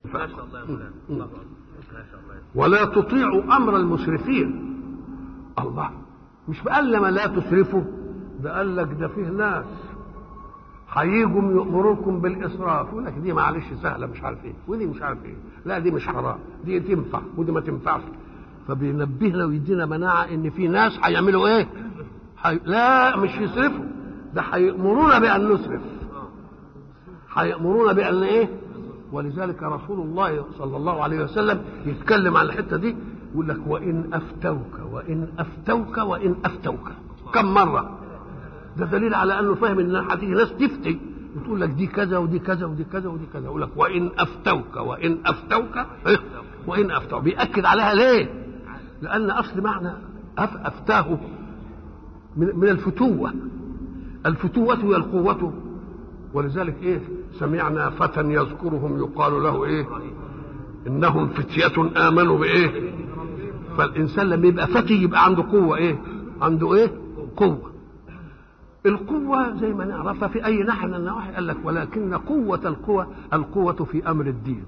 ما شاء الله يا مولانا الله أكبر. ما شاء الله ولا تطيعوا امر المسرفين الله مش قال لما لا تسرفوا ده قال لك ده فيه ناس هيجوا يأمركم بالإسراف يقول لك دي معلش سهلة مش عارف إيه ودي مش عارف إيه لا دي مش حرام دي تنفع ودي ما تنفعش فبينبهنا ويدينا مناعة إن في ناس هيعملوا إيه؟ حي... لا مش يسرفوا ده هيأمرونا بأن نسرف هيأمرونا بأن إيه؟ ولذلك رسول الله صلى الله عليه وسلم يتكلم عن الحتة دي يقول لك وإن أفتوك وإن أفتوك وإن أفتوك كم مرة ده دليل على انه فاهم ان هتيجي ناس تفتي وتقول لك دي كذا ودي كذا ودي كذا ودي كذا يقول لك وان افتوك وان افتوك إيه؟ وان افتوك بياكد عليها ليه؟ لان اصل معنى أف افتاه من, من الفتوه الفتوه هي القوه ولذلك ايه سمعنا فتى يذكرهم يقال له ايه انهم فتيه امنوا بايه فالانسان لما يبقى فتي يبقى عنده قوه ايه عنده ايه قوه القوة زي ما نعرفها في أي ناحية من النواحي قال لك ولكن قوة القوة القوة في أمر الدين.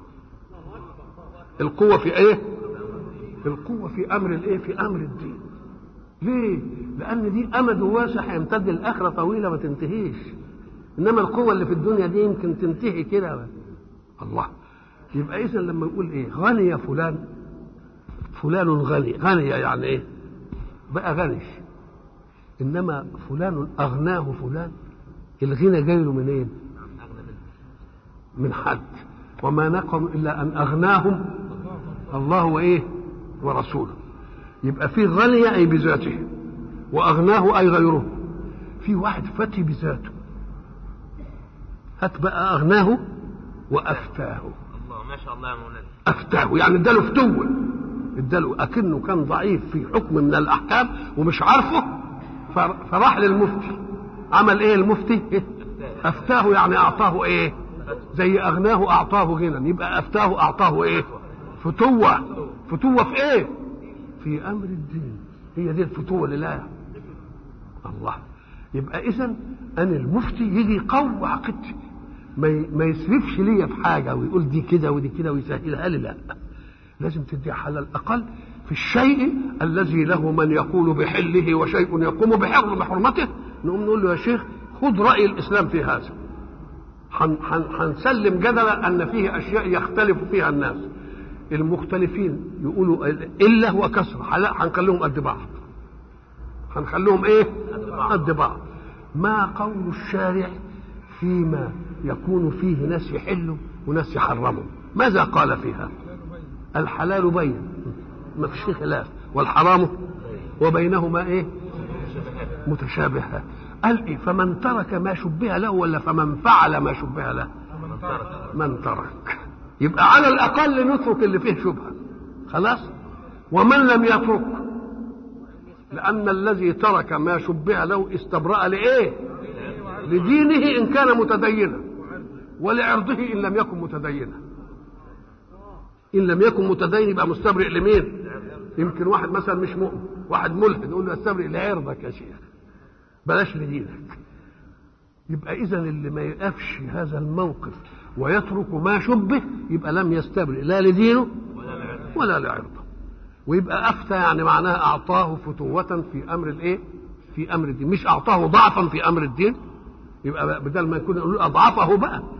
القوة في إيه؟ القوة في أمر الإيه؟ في أمر الدين. ليه؟ لأن دي أمد واسع يمتد الآخرة طويلة ما تنتهيش. إنما القوة اللي في الدنيا دي يمكن تنتهي كده الله يبقى إذا لما نقول إيه؟ غني يا فلان فلان غني، غني يعني إيه؟ بقى غني انما فلان اغناه فلان الغنى جاي له منين من حد وما نقم الا ان اغناهم الله وايه ورسوله يبقى في غني اي بذاته واغناه اي غيره في واحد فتي بذاته هات بقى اغناه وافتاه الله ما شاء الله يا مولانا افتاه يعني اداله فتوه اداله اكنه كان ضعيف في حكم من الاحكام ومش عارفه فراح للمفتي عمل ايه المفتي إيه؟ افتاه يعني اعطاه ايه زي اغناه اعطاه غنى يبقى افتاه اعطاه ايه فتوة فتوة في ايه في امر الدين هي دي الفتوة لله الله يبقى اذا ان المفتي يجي يقوي عقيدتي ما ما يسرفش ليا في حاجه ويقول دي كده ودي كده ويسهلها لي لا لازم تدي على الاقل في الشيء الذي له من يقول بحله وشيء يقوم بحرم بحرمته نقوم نقول له يا شيخ خذ رأي الإسلام في هذا هنسلم جدلا أن فيه أشياء يختلف فيها الناس المختلفين يقولوا إلا وكسر هنخليهم قد بعض هنخليهم إيه قد بعض ما قول الشارع فيما يكون فيه ناس يحلوا وناس يحرموا ماذا قال فيها الحلال بين ما فيش فيه خلاف والحرام وبينهما ايه متشابهات قال ايه فمن ترك ما شبه له ولا فمن فعل ما شبه له من ترك يبقى على الاقل نترك اللي فيه شبهه خلاص ومن لم يترك لان الذي ترك ما شبه له استبرأ لايه لدينه ان كان متدينا ولعرضه ان لم يكن متدينا ان لم يكن متدين يبقى مستبرئ لمين يمكن واحد مثلا مش مؤمن واحد ملحد يقول له استبرئ لعرضك يا شيخ بلاش لدينك يبقى اذا اللي ما يقفش هذا الموقف ويترك ما شبه يبقى لم يستبرئ لا لدينه ولا لعرضه ويبقى افتى يعني معناها اعطاه فتوة في امر الايه في امر الدين مش اعطاه ضعفا في امر الدين يبقى بدل ما يكون يقول اضعفه بقى